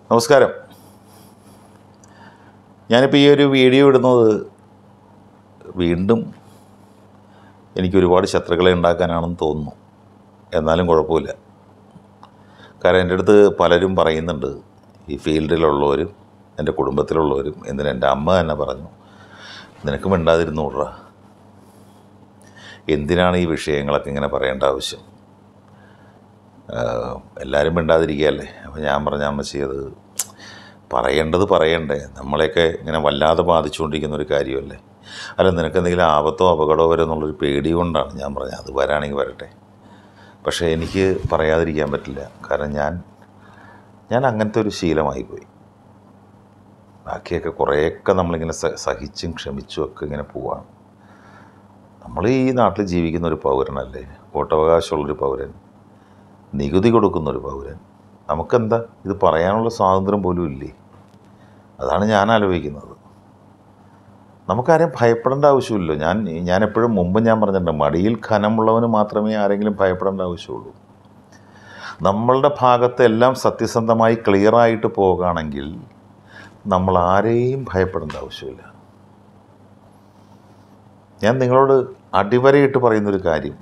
നമസ്കാരം ഞാനിപ്പോൾ ഈ ഒരു വീഡിയോ ഇടുന്നത് വീണ്ടും എനിക്ക് ഒരുപാട് ശത്രുക്കളെ ഉണ്ടാക്കാനാണെന്ന് തോന്നുന്നു എന്നാലും കുഴപ്പമില്ല കാരണം എൻ്റെ അടുത്ത് പലരും പറയുന്നുണ്ട് ഈ ഫീൽഡിലുള്ളവരും എൻ്റെ കുടുംബത്തിലുള്ളവരും എന്തിനാ എൻ്റെ അമ്മ തന്നെ പറഞ്ഞു നിനക്ക് മിണ്ടാതിരുന്നു വിട്രാ എന്തിനാണ് ഈ വിഷയങ്ങളൊക്കെ ഇങ്ങനെ പറയേണ്ട ആവശ്യം ആഹ് എല്ലാവരും മിണ്ടാതിരിക്കുകയല്ലേ അപ്പോൾ ഞാൻ പറഞ്ഞ അമ്മച്ചി അത് പറയേണ്ടത് പറയണ്ടേ നമ്മളെയൊക്കെ ഇങ്ങനെ വല്ലാതെ ബാധിച്ചുകൊണ്ടിരിക്കുന്ന ഒരു കാര്യമല്ലേ അല്ല നിനക്ക് എന്തെങ്കിലും ആപത്തോ അപകടമോ വരെ എന്നുള്ളൊരു പേടി കൊണ്ടാണ് ഞാൻ പറഞ്ഞത് അത് വരാണെങ്കിൽ വരട്ടെ പക്ഷേ എനിക്ക് പറയാതിരിക്കാൻ പറ്റില്ല കാരണം ഞാൻ ഞാൻ അങ്ങനത്തെ ഒരു ശീലമായിപ്പോയി ബാക്കിയൊക്കെ കുറേയൊക്കെ നമ്മളിങ്ങനെ സ- സഹിച്ചും ക്ഷമിച്ചും ഒക്കെ ഇങ്ങനെ പോവാണ് നമ്മൾ ഈ നാട്ടിൽ ജീവിക്കുന്ന ഒരു പൗരനല്ലേ വോട്ടവകാശമുള്ളൊരു പൗരൻ നികുതി കൊടുക്കുന്ന ഒരു പൗരൻ നമുക്കെന്താ ഇത് പറയാനുള്ള സ്വാതന്ത്ര്യം പോലും ഇല്ലേ അതാണ് ഞാൻ ആലോചിക്കുന്നത് നമുക്കാരെയും ഭയപ്പെടേണ്ട ആവശ്യമില്ലല്ലോ ഞാൻ ഞാൻ എപ്പോഴും മുമ്പ് ഞാൻ പറഞ്ഞിട്ടുണ്ട് മടിയിൽ ഖനമുള്ളവന് മാത്രമേ ആരെങ്കിലും ഭയപ്പെടേണ്ട ആവശ്യമുള്ളൂ നമ്മളുടെ ഭാഗത്ത് എല്ലാം സത്യസന്ധമായി ക്ലിയറായിട്ട് പോകുകയാണെങ്കിൽ നമ്മൾ ആരെയും ഭയപ്പെടേണ്ട ആവശ്യമില്ല ഞാൻ നിങ്ങളോട് അടിവരയിട്ട് പറയുന്നൊരു കാര്യം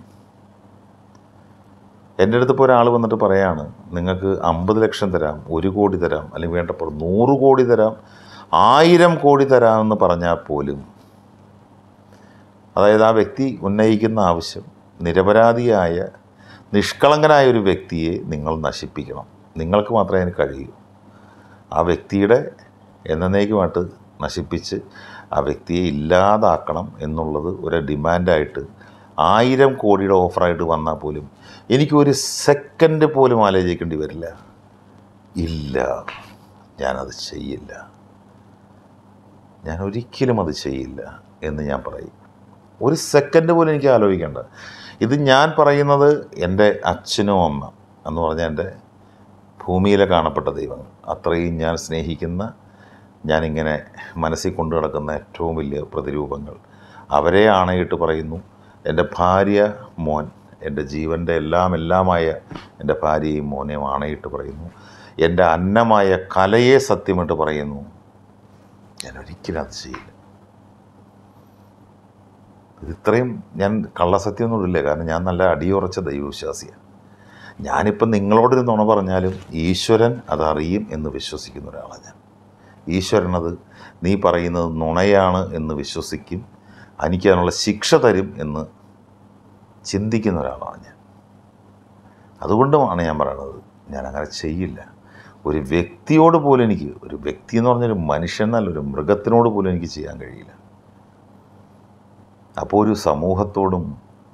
എൻ്റെ അടുത്ത് ഇപ്പോൾ ഒരാൾ വന്നിട്ട് പറയാണ് നിങ്ങൾക്ക് അമ്പത് ലക്ഷം തരാം ഒരു കോടി തരാം അല്ലെങ്കിൽ വേണ്ടപ്പോൾ നൂറ് കോടി തരാം ആയിരം കോടി തരാമെന്ന് പറഞ്ഞാൽ പോലും അതായത് ആ വ്യക്തി ഉന്നയിക്കുന്ന ആവശ്യം നിരപരാധിയായ നിഷ്കളങ്കനായ ഒരു വ്യക്തിയെ നിങ്ങൾ നശിപ്പിക്കണം നിങ്ങൾക്ക് മാത്രമേ അതിന് കഴിയൂ ആ വ്യക്തിയുടെ എന്നേക്കുമായിട്ട് നശിപ്പിച്ച് ആ വ്യക്തിയെ ഇല്ലാതാക്കണം എന്നുള്ളത് ഒരു ഡിമാൻഡായിട്ട് ആയിരം കോടിയുടെ ഓഫറായിട്ട് വന്നാൽ പോലും എനിക്കൊരു സെക്കൻഡ് പോലും ആലോചിക്കേണ്ടി വരില്ല ഇല്ല ഞാനത് ചെയ്യില്ല ഞാൻ ഒരിക്കലും അത് ചെയ്യില്ല എന്ന് ഞാൻ പറയും ഒരു സെക്കൻഡ് പോലും എനിക്ക് ആലോചിക്കേണ്ട ഇത് ഞാൻ പറയുന്നത് എൻ്റെ അച്ഛനും അമ്മ എന്ന് പറഞ്ഞാൽ എൻ്റെ ഭൂമിയിലെ കാണപ്പെട്ട ദൈവങ്ങൾ അത്രയും ഞാൻ സ്നേഹിക്കുന്ന ഞാനിങ്ങനെ മനസ്സിൽ കൊണ്ടു നടക്കുന്ന ഏറ്റവും വലിയ പ്രതിരൂപങ്ങൾ അവരെ ആണയിട്ട് പറയുന്നു എൻ്റെ ഭാര്യ മോൻ എൻ്റെ ജീവൻ്റെ എല്ലാം എല്ലാമായ എൻ്റെ ഭാര്യയും മോനെയും ആണയിട്ട് പറയുന്നു എൻ്റെ അന്നമായ കലയെ സത്യമായിട്ട് പറയുന്നു ഞാൻ ഒരിക്കലും അത് ചെയ്യില്ല ഇത് ഇത്രയും ഞാൻ കള്ളസത്യമൊന്നും ഇല്ല കാരണം ഞാൻ നല്ല അടിയുറച്ച ദൈവവിശ്വാസിയാണ് ഞാനിപ്പം നിങ്ങളോടൊരു നുണ പറഞ്ഞാലും ഈശ്വരൻ അതറിയും എന്ന് വിശ്വസിക്കുന്ന ഒരാളാണ് ഞാൻ ഈശ്വരൻ അത് നീ പറയുന്നത് നുണയാണ് എന്ന് വിശ്വസിക്കും എനിക്ക് അതിനുള്ള ശിക്ഷ തരും എന്ന് ചിന്തിക്കുന്ന ഒരാളാണ് ഞാൻ അതുകൊണ്ടുമാണ് ഞാൻ പറയുന്നത് ഞാൻ അങ്ങനെ ചെയ്യില്ല ഒരു വ്യക്തിയോട് പോലും എനിക്ക് ഒരു വ്യക്തി എന്ന് പറഞ്ഞൊരു മനുഷ്യൻ എന്നല്ല ഒരു മൃഗത്തിനോട് പോലും എനിക്ക് ചെയ്യാൻ കഴിയില്ല അപ്പോൾ ഒരു സമൂഹത്തോടും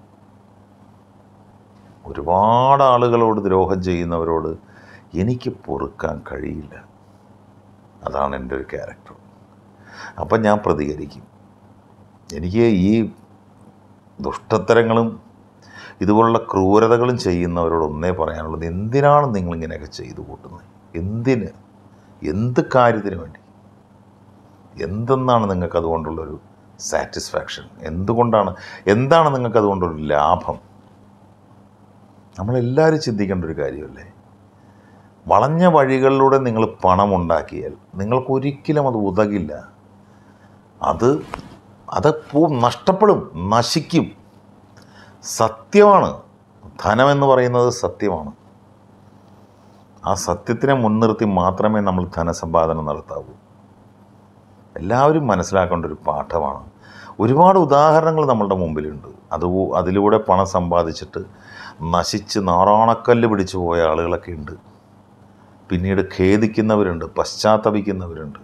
ഒരുപാട് ആളുകളോട് ദ്രോഹം ചെയ്യുന്നവരോട് എനിക്ക് പൊറുക്കാൻ കഴിയില്ല അതാണ് എൻ്റെ ഒരു ക്യാരക്ടർ അപ്പം ഞാൻ പ്രതികരിക്കും എനിക്ക് ഈ ദുഷ്ടത്തരങ്ങളും ഇതുപോലുള്ള ക്രൂരതകളും ചെയ്യുന്നവരോട് ഒന്നേ പറയാനുള്ളത് എന്തിനാണ് നിങ്ങളിങ്ങനെയൊക്കെ ചെയ്തു കൂട്ടുന്നത് എന്തിന് എന്ത് കാര്യത്തിന് വേണ്ടി എന്തെന്നാണ് നിങ്ങൾക്ക് അതുകൊണ്ടുള്ളൊരു സാറ്റിസ്ഫാക്ഷൻ എന്തുകൊണ്ടാണ് എന്താണ് നിങ്ങൾക്ക് അതുകൊണ്ടൊരു ലാഭം നമ്മളെല്ലാവരും ചിന്തിക്കേണ്ട ഒരു കാര്യമല്ലേ വളഞ്ഞ വഴികളിലൂടെ നിങ്ങൾ പണം ഉണ്ടാക്കിയാൽ നിങ്ങൾക്ക് ഒരിക്കലും അത് ഉതകില്ല അത് അത് പോ നഷ്ടപ്പെടും നശിക്കും സത്യമാണ് ധനമെന്ന് പറയുന്നത് സത്യമാണ് ആ സത്യത്തിനെ മുൻനിർത്തി മാത്രമേ നമ്മൾ ധനസമ്പാദനം നടത്താവൂ എല്ലാവരും മനസ്സിലാക്കേണ്ട ഒരു പാഠമാണ് ഒരുപാട് ഉദാഹരണങ്ങൾ നമ്മളുടെ മുമ്പിലുണ്ട് അത് അതിലൂടെ പണം സമ്പാദിച്ചിട്ട് നശിച്ച് നാറാണക്കല്ല് പിടിച്ചു പോയ ആളുകളൊക്കെ ഉണ്ട് പിന്നീട് ഖേദിക്കുന്നവരുണ്ട് പശ്ചാത്തപിക്കുന്നവരുണ്ട്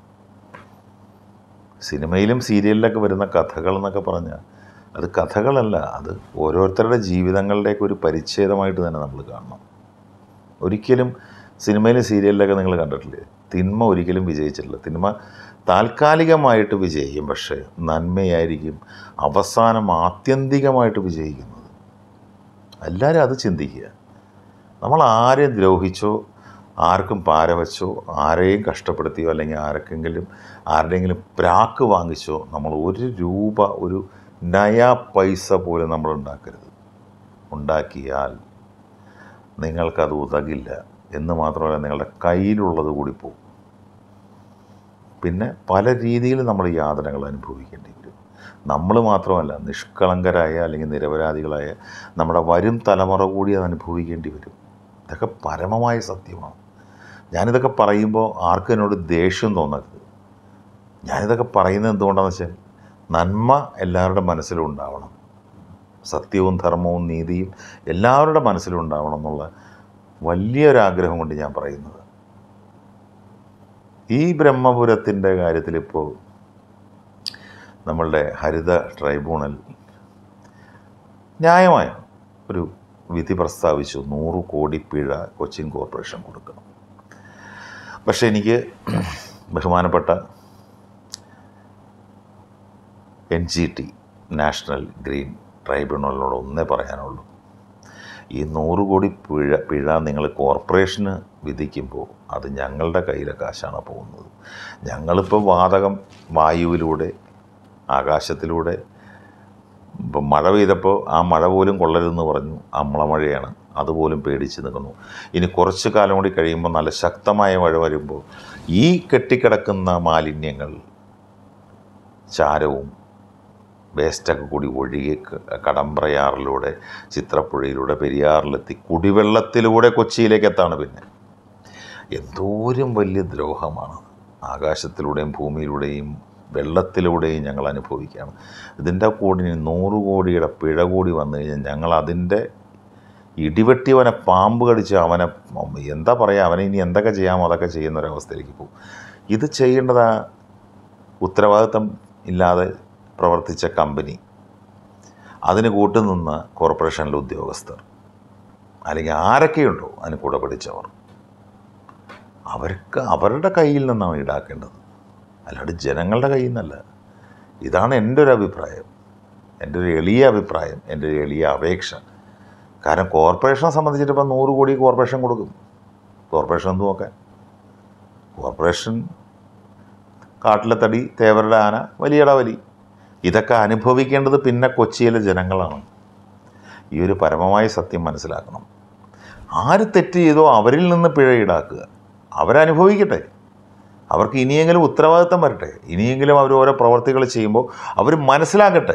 സിനിമയിലും സീരിയലിലൊക്കെ വരുന്ന കഥകൾ എന്നൊക്കെ പറഞ്ഞാൽ അത് കഥകളല്ല അത് ഓരോരുത്തരുടെ ജീവിതങ്ങളുടെയൊക്കെ ഒരു പരിച്ഛേദമായിട്ട് തന്നെ നമ്മൾ കാണണം ഒരിക്കലും സിനിമയിലും സീരിയലിലൊക്കെ നിങ്ങൾ കണ്ടിട്ടില്ലേ തിന്മ ഒരിക്കലും വിജയിച്ചിട്ടില്ല തിന്മ താൽക്കാലികമായിട്ട് വിജയിക്കും പക്ഷേ നന്മയായിരിക്കും അവസാനം ആത്യന്തികമായിട്ട് വിജയിക്കുന്നത് എല്ലാവരും അത് ചിന്തിക്കുക നമ്മൾ ആരെയും ദ്രോഹിച്ചോ ആർക്കും പാര വെച്ചോ ആരെയും കഷ്ടപ്പെടുത്തിയോ അല്ലെങ്കിൽ ആർക്കെങ്കിലും ആരുടെയെങ്കിലും പ്രാക്ക് വാങ്ങിച്ചോ നമ്മൾ ഒരു രൂപ ഒരു നയാ പൈസ പോലും നമ്മൾ ഉണ്ടാക്കരുത് ഉണ്ടാക്കിയാൽ നിങ്ങൾക്കത് ഉതകില്ല എന്ന് മാത്രമല്ല നിങ്ങളുടെ കയ്യിലുള്ളത് കൂടി പോകും പിന്നെ പല രീതിയിൽ നമ്മൾ യാതനകൾ അനുഭവിക്കേണ്ടി വരും നമ്മൾ മാത്രമല്ല നിഷ്കളങ്കരായ അല്ലെങ്കിൽ നിരപരാധികളായ നമ്മുടെ വരും തലമുറ കൂടി അത് അനുഭവിക്കേണ്ടി വരും ഇതൊക്കെ പരമമായ സത്യമാണ് ഞാനിതൊക്കെ പറയുമ്പോൾ ആർക്കും എന്നോട് ദേഷ്യം തോന്നരുത് ഞാനിതൊക്കെ പറയുന്നത് എന്തുകൊണ്ടാണെന്ന് വെച്ചാൽ നന്മ എല്ലാവരുടെ മനസ്സിലും ഉണ്ടാവണം സത്യവും ധർമ്മവും നീതിയും എല്ലാവരുടെ മനസ്സിലും ഉണ്ടാവണം എന്നുള്ള വലിയൊരാഗ്രഹം കൊണ്ട് ഞാൻ പറയുന്നത് ഈ ബ്രഹ്മപുരത്തിൻ്റെ കാര്യത്തിൽ ഇപ്പോൾ നമ്മളുടെ ഹരിത ട്രൈബ്യൂണൽ ന്യായമായ ഒരു വിധി പ്രസ്താവിച്ചു നൂറ് കോടി പിഴ കൊച്ചിൻ കോർപ്പറേഷൻ കൊടുക്കണം പക്ഷേ എനിക്ക് ബഹുമാനപ്പെട്ട N G T national green ട്രൈബ്യൂണലിനോട് ഒന്നേ പറയാനുള്ളൂ ഈ നൂറ് കോടി പിഴ പിഴ നിങ്ങൾ കോർപ്പറേഷന് വിധിക്കുമ്പോൾ അത് ഞങ്ങളുടെ കയ്യിലെ കാശാണ് പോകുന്നത് ഞങ്ങളിപ്പോൾ വാതകം വായുവിലൂടെ ആകാശത്തിലൂടെ ഇപ്പം മഴ പെയ്തപ്പോൾ ആ മഴ പോലും കൊള്ളരുതെന്ന് പറഞ്ഞു അമ്ലമഴയാണ് അതുപോലും പേടിച്ച് നിൽക്കുന്നു ഇനി കുറച്ച് കാലം കൂടി കഴിയുമ്പോൾ നല്ല ശക്തമായ മഴ വരുമ്പോൾ ഈ കെട്ടിക്കിടക്കുന്ന മാലിന്യങ്ങൾ ചാരവും വേസ്റ്റൊക്കെ കൂടി ഒഴുകി ക- കടമ്പ്രയാറിലൂടെ ചിത്രപ്പുഴയിലൂടെ പെരിയാറിലെത്തി കുടിവെള്ളത്തിലൂടെ കൊച്ചിയിലേക്ക് എത്താണ് പിന്നെ എന്തോരം വലിയ ദ്രോഹമാണ് ആകാശത്തിലൂടെയും ഭൂമിയിലൂടെയും വെള്ളത്തിലൂടെയും ഞങ്ങൾ അനുഭവിക്കുകയാണ് ഇതിൻ്റെ കൂടി ഇനി നൂറ് കോടിയുടെ പിഴ കൂടി വന്നു കഴിഞ്ഞാൽ ഞങ്ങൾ അതിൻ്റെ ഇടിവെട്ടിയവനെ പാമ്പ് കടിച്ച് അവനെ എന്താ പറയുക അവനെ ഇനി എന്തൊക്കെ ചെയ്യാമോ അതൊക്കെ ചെയ്യുന്ന ഒരവസ്ഥയിലേക്ക് പോകും ഇത് ചെയ്യേണ്ടത് ആ ഉത്തരവാദിത്തം ഇല്ലാതെ പ്രവർത്തിച്ച കമ്പനി അതിന് കൂട്ടുനിന്ന കോർപ്പറേഷനിലെ ഉദ്യോഗസ്ഥർ അല്ലെങ്കിൽ ആരൊക്കെയുണ്ടോ അതിന് കൂടെ പഠിച്ചവർ അവർക്ക് അവരുടെ കയ്യിൽ നിന്നാണ് ഈടാക്കേണ്ടത് അല്ലാണ്ട് ജനങ്ങളുടെ കയ്യിൽ നിന്നല്ല ഇതാണ് എൻ്റെ ഒരു അഭിപ്രായം എൻ്റെ ഒരു എളിയ അഭിപ്രായം എൻ്റെ ഒരു എളിയ അപേക്ഷ കാരണം കോർപ്പറേഷനെ സംബന്ധിച്ചിട്ട് ഇപ്പം നൂറ് കോടി കോർപ്പറേഷൻ കൊടുക്കും കോർപ്പറേഷൻ എന്ത് നോക്കാൻ കോർപ്പറേഷൻ കാട്ടിലെ തടി തേവരുടെ ആന വലിയട വലി ഇതൊക്കെ അനുഭവിക്കേണ്ടത് പിന്നെ കൊച്ചിയിലെ ജനങ്ങളാണ് ഈ ഒരു പരമമായ സത്യം മനസ്സിലാക്കണം ആര് തെറ്റ് ചെയ്തോ അവരിൽ നിന്ന് പിഴ ഈടാക്കുക അവരനുഭവിക്കട്ടെ അവർക്ക് ഇനിയെങ്കിലും ഉത്തരവാദിത്തം വരട്ടെ ഇനിയെങ്കിലും അവർ ഓരോ പ്രവർത്തികൾ ചെയ്യുമ്പോൾ അവർ മനസ്സിലാക്കട്ടെ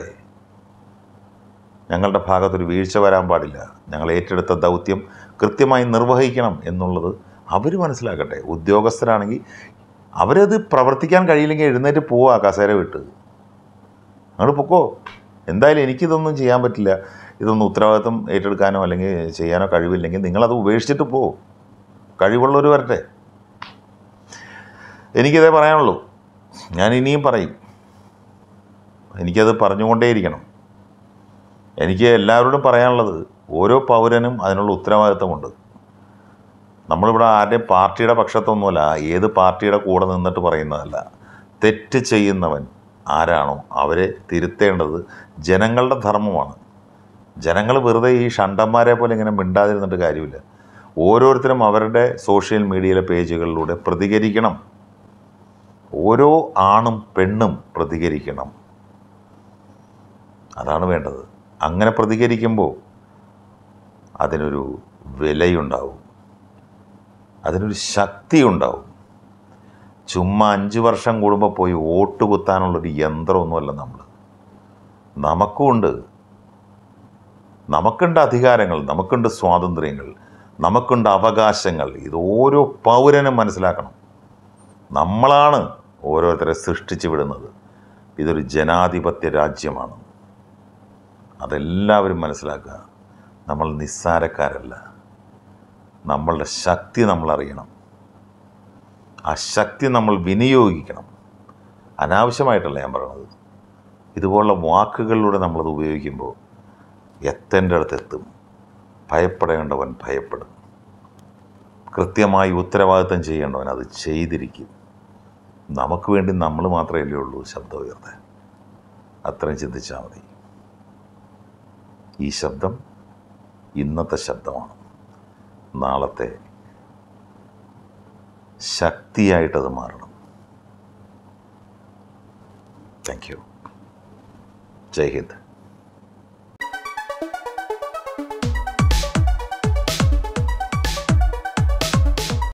ഞങ്ങളുടെ ഭാഗത്തൊരു വീഴ്ച വരാൻ പാടില്ല ഞങ്ങൾ ഏറ്റെടുത്ത ദൗത്യം കൃത്യമായി നിർവഹിക്കണം എന്നുള്ളത് അവർ മനസ്സിലാക്കട്ടെ ഉദ്യോഗസ്ഥരാണെങ്കിൽ അവരത് പ്രവർത്തിക്കാൻ കഴിയില്ലെങ്കിൽ എഴുന്നേറ്റ് പോവുക കസേര വിട്ട് അങ്ങോട്ട് പൊക്കോ എന്തായാലും എനിക്കിതൊന്നും ചെയ്യാൻ പറ്റില്ല ഇതൊന്നും ഉത്തരവാദിത്വം ഏറ്റെടുക്കാനോ അല്ലെങ്കിൽ ചെയ്യാനോ കഴിവില്ലെങ്കിൽ നിങ്ങളത് ഉപേക്ഷിച്ചിട്ട് പോ കഴിവുള്ളവർ വരട്ടെ എനിക്കിതേ പറയാനുള്ളൂ ഞാൻ ഇനിയും പറയും എനിക്കത് പറഞ്ഞുകൊണ്ടേയിരിക്കണം എനിക്ക് എല്ലാവരോടും പറയാനുള്ളത് ഓരോ പൗരനും അതിനുള്ള ഉത്തരവാദിത്തമുണ്ട് നമ്മളിവിടെ ആരുടെയും പാർട്ടിയുടെ പക്ഷത്തൊന്നുമല്ല ഏത് പാർട്ടിയുടെ കൂടെ നിന്നിട്ട് പറയുന്നതല്ല തെറ്റ് ചെയ്യുന്നവൻ ആരാണോ അവരെ തിരുത്തേണ്ടത് ജനങ്ങളുടെ ധർമ്മമാണ് ജനങ്ങൾ വെറുതെ ഈ ഷണ്ടന്മാരെ പോലെ ഇങ്ങനെ മിണ്ടാതിരുന്നിട്ട് കാര്യമില്ല ഓരോരുത്തരും അവരുടെ സോഷ്യൽ മീഡിയയിലെ പേജുകളിലൂടെ പ്രതികരിക്കണം ഓരോ ആണും പെണ്ണും പ്രതികരിക്കണം അതാണ് വേണ്ടത് അങ്ങനെ പ്രതികരിക്കുമ്പോൾ അതിനൊരു വിലയുണ്ടാവും അതിനൊരു ശക്തി ഉണ്ടാവും ചുമ്മാ അഞ്ച് വർഷം കൂടുമ്പോൾ പോയി വോട്ട് കുത്താനുള്ളൊരു യന്ത്രമൊന്നുമല്ല നമ്മൾ നമുക്കുമുണ്ട് നമുക്കുണ്ട് അധികാരങ്ങൾ നമുക്കുണ്ട് സ്വാതന്ത്ര്യങ്ങൾ നമുക്കുണ്ട് അവകാശങ്ങൾ ഇത് ഓരോ പൗരനും മനസ്സിലാക്കണം നമ്മളാണ് ഓരോരുത്തരെ സൃഷ്ടിച്ചു വിടുന്നത് ഇതൊരു ജനാധിപത്യ രാജ്യമാണ് അതെല്ലാവരും മനസ്സിലാക്കുക നമ്മൾ നിസ്സാരക്കാരല്ല നമ്മളുടെ ശക്തി നമ്മൾ അറിയണം ആ ശക്തി നമ്മൾ വിനിയോഗിക്കണം അനാവശ്യമായിട്ടല്ല ഞാൻ പറയണത് ഇതുപോലുള്ള വാക്കുകളിലൂടെ നമ്മളത് ഉപയോഗിക്കുമ്പോൾ എത്തേണ്ടടുത്ത് എത്തും ഭയപ്പെടേണ്ടവൻ ഭയപ്പെടും കൃത്യമായി ഉത്തരവാദിത്തം ചെയ്യേണ്ടവൻ അത് ചെയ്തിരിക്കും നമുക്ക് വേണ്ടി നമ്മൾ മാത്രമല്ലേ ഉള്ളൂ ശബ്ദം ഉയർത്താൻ അത്രയും ചിന്തിച്ചാൽ മതി ഈ ശബ്ദം ഇന്നത്തെ ശബ്ദമാണ് നാളത്തെ ശക്തിയായിട്ടത് മാറണം താങ്ക് യു ജയ് ഹിന്ദ്